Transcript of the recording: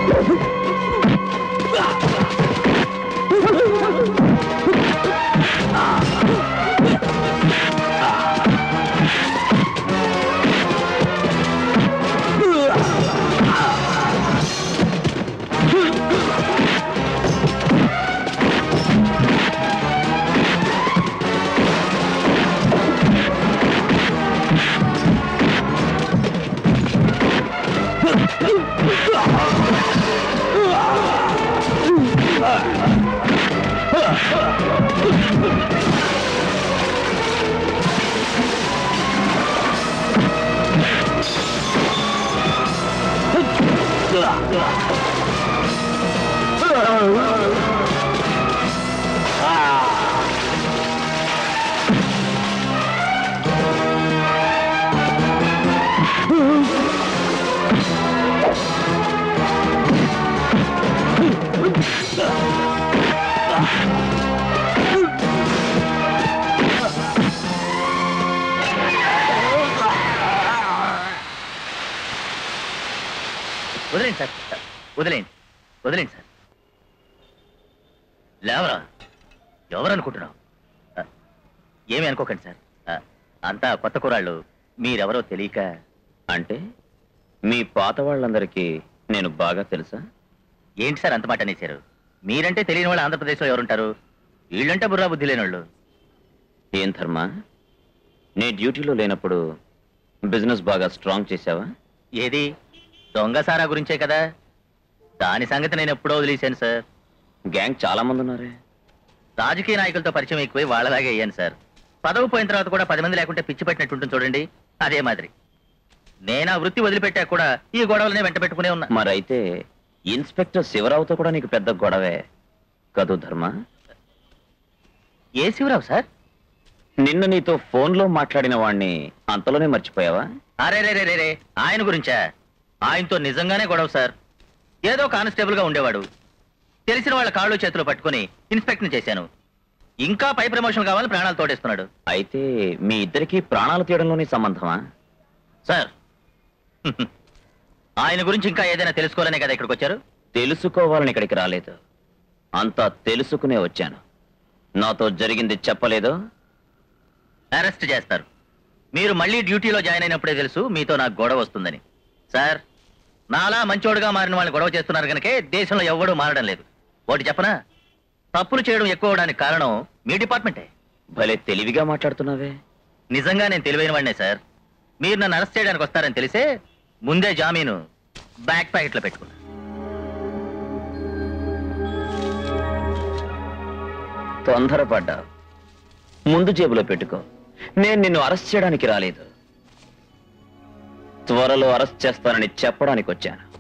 వదిలేండి సార్ వదిలేండి వదిలేండి సార్ లేవరా ఎవరు అనుకుంటున్నావు ఆ, ఏమీ అనుకోకండి సార్ ఆ, అంతా కొత్త కురాళ్ళు మీరెవరో తెలియక అంటే మీ పాత వాళ్ళందరికీ నేను బాగా తెలుసా ఏంటి సార్ అంత మాట అనేశారు మీరంటే తెలియని వాళ్ళు ఆంధ్రప్రదేశ్లో ఎవరుంటారు వీళ్ళంటే బుర్రా బుద్ధి లేని వాళ్ళు ఏం ధర్మ నీ డ్యూటీలో లేనప్పుడు బిజినెస్ బాగా స్ట్రాంగ్ చేసావా ఏది దొంగ సారా గురించే కదా దాని సంగతి నేను ఎప్పుడో వదిలేశాను సార్ గ్యాంగ్ చాలా మంది ఉన్నారే రాజకీయ నాయకులతో పరిచయం ఎక్కువై వాళ్ళలాగే అయ్యాను సార్ పదవి పోయిన తర్వాత కూడా పది మంది లేకుంటే పిచ్చి పెట్టినట్టుంటుంది చూడండి అదే మాదిరి నేను ఆ వృత్తి వదిలిపెట్టాక కూడా ఈ గొడవలనే వెంట పెట్టుకునే ఉన్నా మరైతే ఇన్స్పెక్టర్ శివరావుతో కూడా నీకు పెద్ద గొడవే కదూ ధర్మ ఏ శివరావు సార్ నిన్న నీతో ఫోన్లో మాట్లాడిన వాణ్ణి అంతలోనే మర్చిపోయావా అరే రే రే రే రే ఆయన గురించా ఆయనతో నిజంగానే గొడవ సార్ ఏదో కానిస్టేబుల్ గా ఉండేవాడు తెలిసిన వాళ్ళ కాళ్ళు చేతులు పట్టుకుని ఇన్స్పెక్షన్ చేశాను ఇంకా పై ప్రమోషన్ కావాలని ప్రాణాలు తోడేస్తున్నాడు అయితే మీ ఇద్దరికి ప్రాణాలు తీయడంలోనే సంబంధమా సార్ ఆయన గురించి ఇంకా ఏదైనా తెలుసుకోవాలనే కదా ఇక్కడికి వచ్చారు తెలుసుకోవాలని ఇక్కడికి రాలేదు అంతా తెలుసుకునే వచ్చాను నాతో జరిగింది చెప్పలేదు అరెస్ట్ చేస్తారు మీరు మళ్ళీ డ్యూటీలో జాయిన్ అయినప్పుడే తెలుసు మీతో నాకు గొడవ వస్తుందని సార్ నాలా మంచోడుగా మారిన వాళ్ళు గొడవ చేస్తున్నారు కనుకే దేశంలో ఎవ్వడూ మారడం లేదు ఒకటి చెప్పనా తప్పులు చేయడం ఎక్కువ అవడానికి కారణం మీ డిపార్ట్మెంటే భలే తెలివిగా మాట్లాడుతున్నావే నిజంగా నేను తెలివైన వాడినే సార్ మీరు నన్ను అరెస్ట్ చేయడానికి వస్తారని తెలిసే ముందే జామీను బ్యాక్ ప్యాకెట్లో పెట్టుకున్నా తొందరపడ్డావు ముందు జేబులో పెట్టుకో నేను నిన్ను అరెస్ట్ చేయడానికి రాలేదు త్వరలో అరెస్ట్ చేస్తానని చెప్పడానికి వచ్చాను